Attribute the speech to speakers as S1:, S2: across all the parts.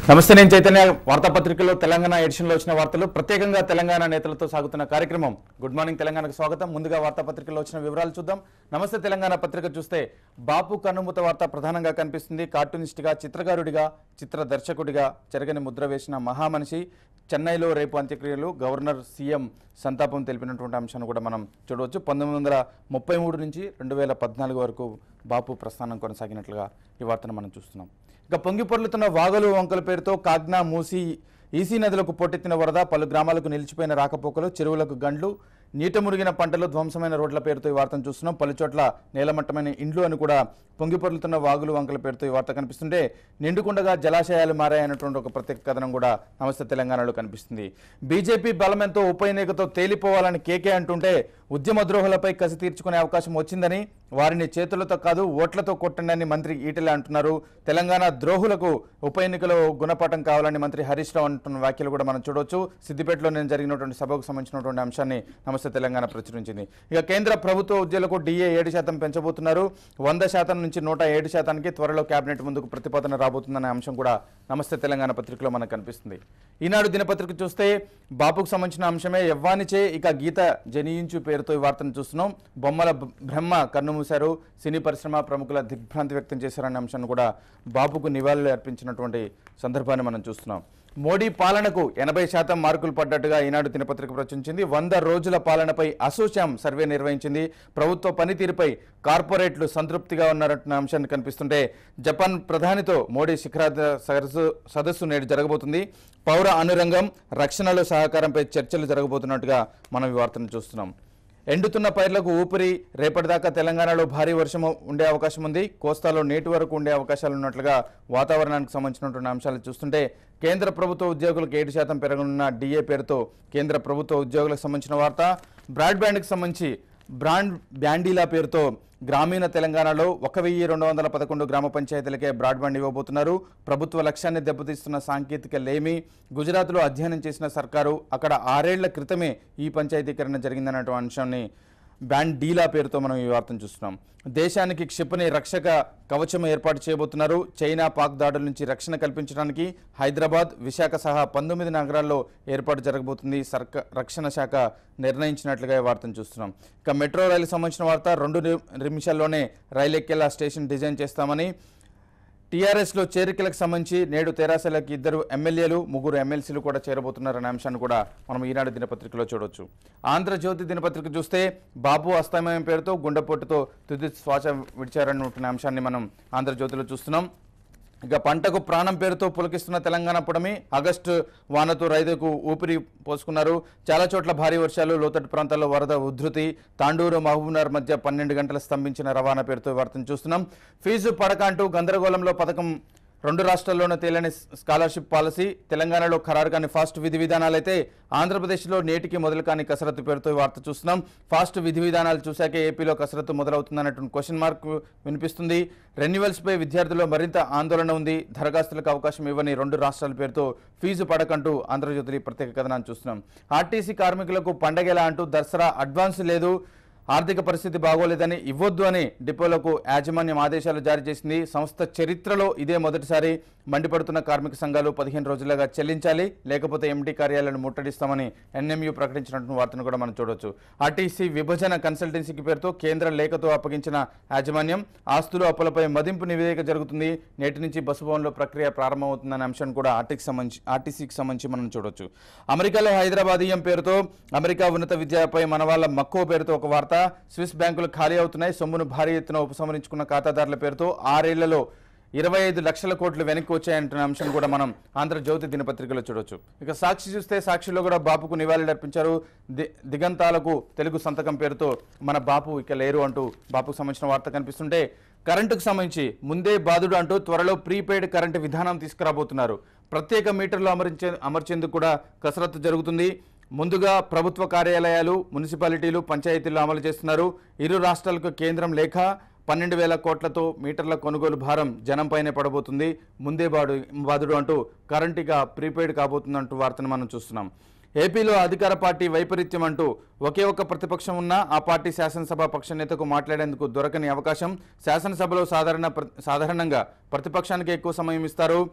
S1: నమస్తే నేను చైతన్య వార్తాపత్రికలో తెలంగాణ ఎడిషన్లో వచ్చిన వార్తలు ప్రత్యేకంగా తెలంగాణ నేతలతో సాగుతున్న కార్యక్రమం గుడ్ మార్నింగ్ తెలంగాణకు స్వాగతం ముందుగా వార్తాపత్రికలో వచ్చిన వివరాలు చూద్దాం నమస్తే తెలంగాణ పత్రిక చూస్తే బాపు కన్నుమూత వార్త ప్రధానంగా కనిపిస్తుంది కార్టూనిస్ట్గా చిత్రకారుడిగా చిత్ర దర్శకుడిగా చెరగని ముద్ర వేసిన మహామనిషి చెన్నైలో రేపు అంత్యక్రియలు గవర్నర్ సీఎం సంతాపం తెలిపినటువంటి అంశాన్ని కూడా మనం చూడవచ్చు పంతొమ్మిది వందల ముప్పై మూడు నుంచి రెండు వేల పద్నాలుగు వరకు బాపు ప్రస్థానం కొనసాగినట్లుగా ఈ వార్తను మనం చూస్తున్నాం ఇక పొంగి పొర్లుతున్న వాగులు వంకల పేరుతో కాగ్నా మూసి ఈసీ నదులకు పొట్టెత్తిన వరద పలు గ్రామాలకు నిలిచిపోయిన రాకపోకలు చెరువులకు గండ్లు నీట మురిగిన పంటలు ధ్వంసమైన రోడ్ల పేరుతో ఈ వార్తను చూస్తున్నాం పలు చోట్ల నేలమట్టమైన ఇండ్లు అని కూడా పొంగి పొర్లుతున్న వాగులు వంకల పేరుతో ఈ వార్త కనిపిస్తుంటే నిండుకుండగా జలాశయాలు మారాయన్నటువంటి ఒక ప్రత్యేక కథనం కూడా నమస్తే తెలంగాణలో కనిపిస్తుంది బీజేపీ బలమెంతో ఉప ఎన్నికతో తేలిపోవాలని కేకే అంటుంటే ఉద్యమ ద్రోహులపై కసి తీర్చుకునే అవకాశం వచ్చిందని వారిని చేతులతో కాదు ఓట్లతో కొట్టండి అని మంత్రి ఈటెల అంటున్నారు తెలంగాణ ద్రోహులకు ఉప ఎన్నికలో గుణపాఠం కావాలని మంత్రి హరీష్ రావు అంటున్న వ్యాఖ్యలు కూడా మనం చూడొచ్చు సిద్దిపేటలో నేను జరిగినటువంటి సభకు సంబంధించినటువంటి అంశాన్ని నమస్తే తెలంగాణ ప్రచురించింది ఇక కేంద్ర ప్రభుత్వ ఉద్యోగులకు డిఏ ఏడు శాతం పెంచబోతున్నారు వంద శాతం నుంచి నూట ఏడు శాతానికి త్వరలో కేబినెట్ ముందుకు ప్రతిపాదన రాబోతుందనే అంశం కూడా నమస్తే తెలంగాణ పత్రికలో మనకు కనిపిస్తుంది ఈనాడు దినపత్రిక చూస్తే బాపుకు సంబంధించిన అంశమే ఎవ్వానిచే ఇక గీత జనియించు పేరుతో ఈ వార్తను చూస్తున్నాం బొమ్మల బ- బ్రహ్మ కన్నుమూశారు సినీ పరిశ్రమ ప్రముఖుల దిగ్భ్రాంతి వ్యక్తం చేశారనే అంశాన్ని కూడా బాపుకు నివాళులు అర్పించినటువంటి సందర్భాన్ని మనం చూస్తున్నాం మోడీ పాలనకు ఎనభై శాతం మార్కులు పడ్డట్టుగా ఈనాడు దినపత్రిక ప్రచురించింది వంద రోజుల పాలనపై అసోచాం సర్వే నిర్వహించింది ప్రభుత్వ పనితీరుపై కార్పొరేట్లు సంతృప్తిగా ఉన్నారంటున్న అంశాన్ని కనిపిస్తుంటే జపాన్ ప్రధానితో మోడీ శిఖరాగ్ర సదస్సు సదస్సు నేడు జరగబోతుంది పౌర అనురంగం రక్షణలో సహకారంపై చర్చలు జరగబోతున్నట్టుగా మనం ఈ వార్తను చూస్తున్నాం ఎండుతున్న పైర్లకు ఊపిరి రేపటిదాకా తెలంగాణలో భారీ వర్షం ఉండే అవకాశం ఉంది కోస్తాలో నేటి వరకు ఉండే అవకాశాలు ఉన్నట్లుగా వాతావరణానికి సంబంధించినటువంటి అంశాలు చూస్తుంటే కేంద్ర ప్రభుత్వ ఉద్యోగులకు ఏడు శాతం పెరగనున్న డిఏ పేరుతో కేంద్ర ప్రభుత్వ ఉద్యోగులకు సంబంధించిన వార్త బ్రాడ్బ్యాండ్కి సంబంధించి బ్రాండ్ బ్యాండీలా పేరుతో గ్రామీణ తెలంగాణలో ఒక వెయ్యి రెండు వందల పదకొండు గ్రామ పంచాయతీలకే బ్రాడ్బ్యాండ్ ఇవ్వబోతున్నారు ప్రభుత్వ లక్ష్యాన్ని దెబ్బతీస్తున్న సాంకేతిక లేమి గుజరాత్లో అధ్యయనం చేసిన సర్కారు అక్కడ ఆరేళ్ల క్రితమే ఈ పంచాయతీకరణ జరిగిందన్నటువంటి అంశాన్ని బ్యాండ్ డీలా పేరుతో మనం ఈ వార్తను చూస్తున్నాం దేశానికి క్షిపణి రక్షక కవచం ఏర్పాటు చేయబోతున్నారు చైనా పాక్ దాడుల నుంచి రక్షణ కల్పించడానికి హైదరాబాద్ విశాఖ సహా పంతొమ్మిది నగరాల్లో ఏర్పాటు జరగబోతుంది సర్క రక్షణ శాఖ నిర్ణయించినట్లుగా ఈ వార్తను చూస్తున్నాం ఇక మెట్రో రైలు సంబంధించిన వార్త రెండు ని- నిమిషాల్లోనే రైలు ఎక్కేలా స్టేషన్ డిజైన్ చేస్తామని టీఆర్ఎస్లో చేరికలకు సంబంధించి నేడు తెరాసలకు ఇద్దరు ఎమ్మెల్యేలు ముగ్గురు ఎమ్మెల్సీలు కూడా చేరబోతున్నారనే అంశాన్ని కూడా మనం ఈనాడు దినపత్రికలో చూడొచ్చు ఆంధ్రజ్యోతి దినపత్రిక చూస్తే బాబు అస్తమయం పేరుతో గుండెపోటుతో తుది శ్వాస విడిచారన్న అంశాన్ని మనం ఆంధ్రజ్యోతిలో చూస్తున్నాం ఇక పంటకు ప్రాణం పేరుతో పులకిస్తున్న తెలంగాణ పుడమి ఆగస్టు వానతో రైతుకు ఊపిరి పోసుకున్నారు చాలా చోట్ల భారీ వర్షాలు లోతట్టు ప్రాంతాల్లో వరద ఉధృతి తాండూరు మహబూబ్నగర్ మధ్య పన్నెండు గంటల స్తంభించిన రవాణా పేరుతో ఈ వార్తను చూస్తున్నాం ఫీజు పడక అంటూ గందరగోళంలో పథకం రెండు రాష్ట్రాల్లోనూ తేలని స్కాలర్షిప్ పాలసీ తెలంగాణలో ఖరారు కాని ఫాస్ట్ విధి విధానాలైతే ఆంధ్రప్రదేశ్లో నేటికి మొదలు కాని కసరత్తు పేరుతో ఈ వార్త చూస్తున్నాం ఫాస్ట్ విధి విధానాలు చూశాకే ఏపీలో కసరత్తు మొదలవుతుందన్నటువంటి క్వశ్చన్ మార్క్ వినిపిస్తుంది రెన్యువల్స్పై విద్యార్థుల్లో మరింత ఆందోళన ఉంది దరఖాస్తులకు అవకాశం ఇవ్వని రెండు రాష్ట్రాల పేరుతో ఫీజు పడకంటూ ఆంధ్రజ్యోతి ప్రత్యేక కథనాన్ని చూస్తున్నాం ఆర్టీసీ కార్మికులకు పండగెలా అంటూ దసరా అడ్వాన్స్ లేదు ఆర్థిక పరిస్థితి బాగోలేదని ఇవ్వొద్దు అని డిపోలకు యాజమాన్యం ఆదేశాలు జారీ చేసింది సంస్థ చరిత్రలో ఇదే మొదటిసారి మండిపడుతున్న కార్మిక సంఘాలు పదిహేను రోజులుగా చెల్లించాలి లేకపోతే ఎంటీ కార్యాలయాలను ముట్టడిస్తామని ఎన్ఎంయు ప్రకటించినటువంటి వార్తను కూడా మనం చూడొచ్చు ఆర్టీసీ విభజన కన్సల్టెన్సీకి పేరుతో కేంద్ర లేఖతో అప్పగించిన యాజమాన్యం ఆస్తులు అప్పులపై మదింపు నివేదిక జరుగుతుంది నేటి నుంచి బస్సు భవన్లో ప్రక్రియ ప్రారంభమవుతుందనే అంశాన్ని కూడా ఆర్టీకి సంబంధించి ఆర్టీసీకి సంబంధించి మనం చూడొచ్చు అమెరికాలో హైదరాబాదీయం పేరుతో అమెరికా ఉన్నత విద్యపై మన వాళ్ళ మక్కువ పేరుతో ఒక వార్త స్విస్ బ్యాంకులు ఖాళీ అవుతున్నాయి సొమ్మును భారీ ఎత్తున ఉపసంహరించుకున్న ఖాతాదారుల పేరుతో ఆరేళ్లలో ఇరవై ఐదు లక్షల కోట్లు వెనక్కి వచ్చాయంటున్న అంశం కూడా మనం ఆంధ్రజ్యోతి దినపత్రికలో చూడొచ్చు ఇక సాక్షి చూస్తే సాక్షిలో కూడా బాపుకు నివాళులు అర్పించారు ది- దిగంతాలకు తెలుగు సంతకం పేరుతో మన బాపు ఇక లేరు అంటూ బాపుకు సంబంధించిన వార్త కనిపిస్తుంటే కరెంటుకు సంబంధించి ముందే బాధుడు అంటూ త్వరలో ప్రీపెయిడ్ కరెంటు విధానం తీసుకురాబోతున్నారు ప్రత్యేక మీటర్లు అమరించే అమర్చేందుకు కూడా కసరత్తు జరుగుతుంది ముందుగా ప్రభుత్వ కార్యాలయాలు మున్సిపాలిటీలు పంచాయతీలు అమలు చేస్తున్నారు ఇరు రాష్ట్రాలకు కేంద్రం లేఖ పన్నెండు వేల కోట్లతో మీటర్ల కొనుగోలు భారం జనంపైనే పడబోతుంది ముందే బాడు బాదుడు అంటూ కరెంటుగా ప్రీపెయిడ్ కాబోతుందంటూ వార్తను మనం చూస్తున్నాం ఏపీలో అధికార పార్టీ వైపరీత్యం అంటూ ఒకే ఒక్క ప్రతిపక్షం ఉన్నా ఆ పార్టీ శాసనసభ పక్ష నేతకు మాట్లాడేందుకు దొరకని అవకాశం శాసనసభలో సాధారణ ప్ర- సాధారణంగా ప్రతిపక్షానికి ఎక్కువ సమయం ఇస్తారు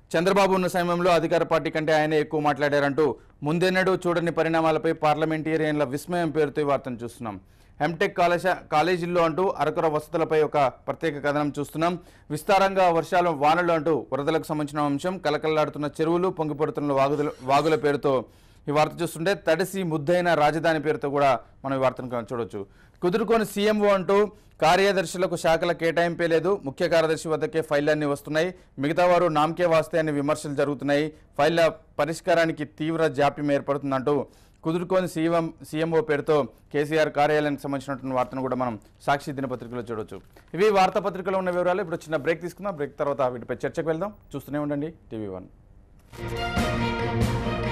S1: చంద్రబాబు ఉన్న సమయంలో అధికార పార్టీ కంటే ఆయనే ఎక్కువ మాట్లాడారంటూ ముందెన్నడూ చూడని పరిణామాలపై పార్లమెంటేరియన్ల విస్మయం పేరుతో ఈ వార్తను చూస్తున్నాం ఎంటెక్ కాలేజ కాలేజీల్లో అంటూ అరకొర వసతులపై ఒక ప్రత్యేక కథనం చూస్తున్నాం విస్తారంగా వర్షాలు వానలు అంటూ వరదలకు సంబంధించిన అంశం కలకల్లాడుతున్న చెరువులు పొంగిపడుతున్న వాగుల వాగుల పేరుతో ఈ వార్త చూస్తుంటే తడిసి ముద్దైన రాజధాని పేరుతో కూడా మనం ఈ వార్తను చూడొచ్చు కుదురుకొని సీఎంఓ అంటూ కార్యదర్శులకు శాఖల కేటాయింపే లేదు ముఖ్య కార్యదర్శి వద్దకే ఫైళ్ళన్నీ వస్తున్నాయి మిగతా వారు నామకే వాస్తే అని విమర్శలు జరుగుతున్నాయి ఫైళ్ల పరిష్కారానికి తీవ్ర జాప్యం ఏర్పడుతుందంటూ కుదురుకొని సీఎం సీఎంఓ పేరుతో కేసీఆర్ కార్యాలయానికి సంబంధించినటువంటి వార్తను కూడా మనం సాక్షి దినపత్రికలో చూడొచ్చు ఇవి వార్తాపత్రికలో ఉన్న వివరాలు ఇప్పుడు చిన్న బ్రేక్ తీసుకుందాం బ్రేక్ తర్వాత వీటిపై చర్చకు వెళ్దాం చూస్తూనే ఉండండి టీవీ వన్